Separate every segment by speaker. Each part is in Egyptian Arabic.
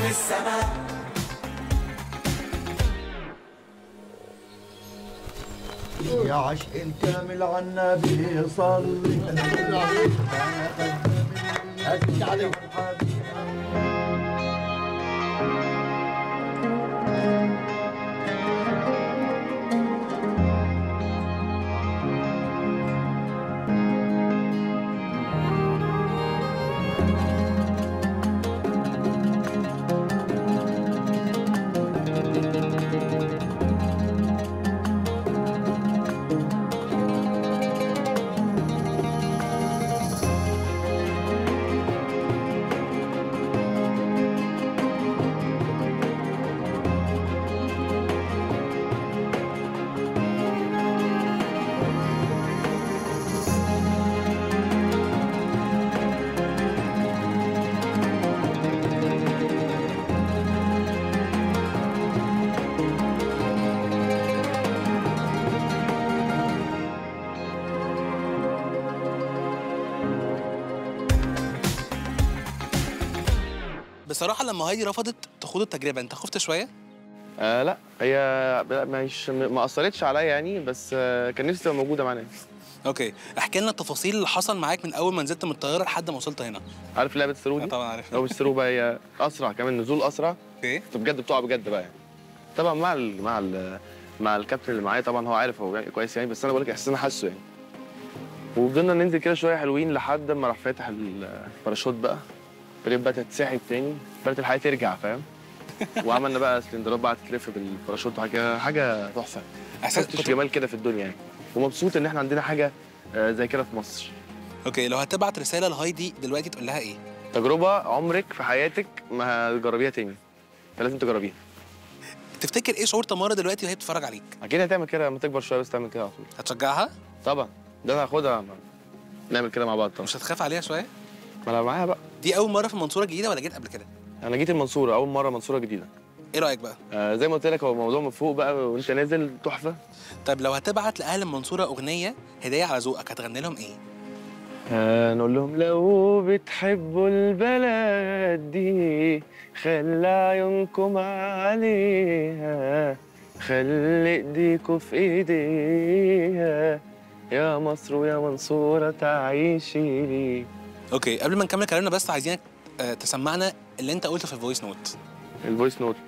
Speaker 1: السماء
Speaker 2: يا عشق كامل على النبي صلي
Speaker 3: بصراحه لما هايدي رفضت تخوض التجربه انت خفت شويه
Speaker 4: آه لا هي مش ما اثرتش عليا يعني بس آه كان نفسي تبقى موجوده معانا
Speaker 3: اوكي احكي لنا التفاصيل اللي حصل معاك من اول ما نزلت من الطياره لحد ما وصلت هنا
Speaker 4: عارف لعبه الثرو
Speaker 3: آه
Speaker 4: دي؟
Speaker 3: طبعا عارف
Speaker 4: لو مش ثرو بقى هي اسرع كمان نزول اسرع
Speaker 3: اوكي
Speaker 4: انت بجد بتقع بجد بقى يعني طبعا مع ال مع ال مع الكابتن اللي معايا طبعا هو عارف هو كويس يعني بس انا بقول لك احساس انا حاسه يعني وفضلنا ننزل كده شويه حلوين لحد ما راح فاتح الباراشوت بقى بدأت بقى تتسحب تاني بدأت الحياه ترجع فاهم وعملنا بقى سلندرات بقى تلف بالباراشوت وحاجه حاجه تحفه
Speaker 3: احساس
Speaker 4: شفتش جمال كده في الدنيا يعني ومبسوط ان احنا عندنا حاجه آه، زي كده في مصر
Speaker 3: اوكي لو هتبعت رساله لهايدي دلوقتي تقول لها ايه
Speaker 4: تجربه عمرك في حياتك ما هتجربيها تاني فلازم تجربيها
Speaker 3: تفتكر ايه شعور تمارا دلوقتي وهي بتتفرج عليك
Speaker 4: اكيد هتعمل كده لما تكبر شويه بس تعمل كده على طول
Speaker 3: هتشجعها
Speaker 4: طبعا ده انا هاخدها نعمل كده مع بعض طبعا
Speaker 3: مش هتخاف عليها شويه
Speaker 4: ما انا معاها بقى
Speaker 3: دي اول مره في المنصوره الجديده ولا جيت قبل كده
Speaker 4: انا جيت المنصوره اول مره منصوره جديده
Speaker 3: ايه رايك بقى
Speaker 4: آه زي ما قلت لك هو الموضوع من فوق بقى وانت نازل تحفه
Speaker 3: طيب لو هتبعت لاهل المنصوره اغنيه هديه على ذوقك هتغني لهم ايه
Speaker 4: آه نقول لهم لو بتحبوا البلد دي خلي عيونكم عليها خلي ايديكوا في ايديها يا مصر ويا منصورة تعيشي لي
Speaker 3: اوكي قبل ما نكمل كلامنا بس عايزينك آه، تسمعنا اللي انت قلته في الفويس نوت
Speaker 4: الفويس نوت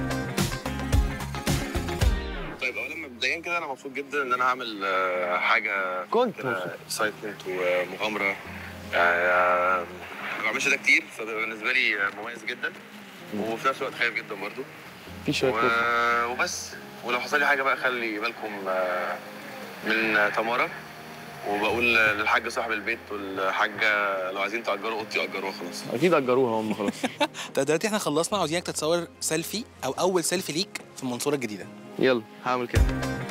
Speaker 4: طيب اولا مبدئيا كده انا مبسوط جدا ان انا هعمل آه، حاجه كنت اكسايتمنت ومغامره آه، ما بعملش ده كتير فبيبقى بالنسبه لي مميز جدا وفي نفس الوقت خايف جدا برضو
Speaker 5: في شويه
Speaker 4: و... وبس ولو حصل لي حاجه بقى خلي بالكم آه، من تمارا وبقول للحاج صاحب البيت والحاجه لو عايزين تاجروا اوضتي اجروها خلاص
Speaker 5: اكيد اجروها هم خلاص
Speaker 3: طيب دلوقتي احنا خلصنا عاوزينك تتصور سيلفي او اول سيلفي ليك في المنصوره الجديده
Speaker 4: يلا هعمل كده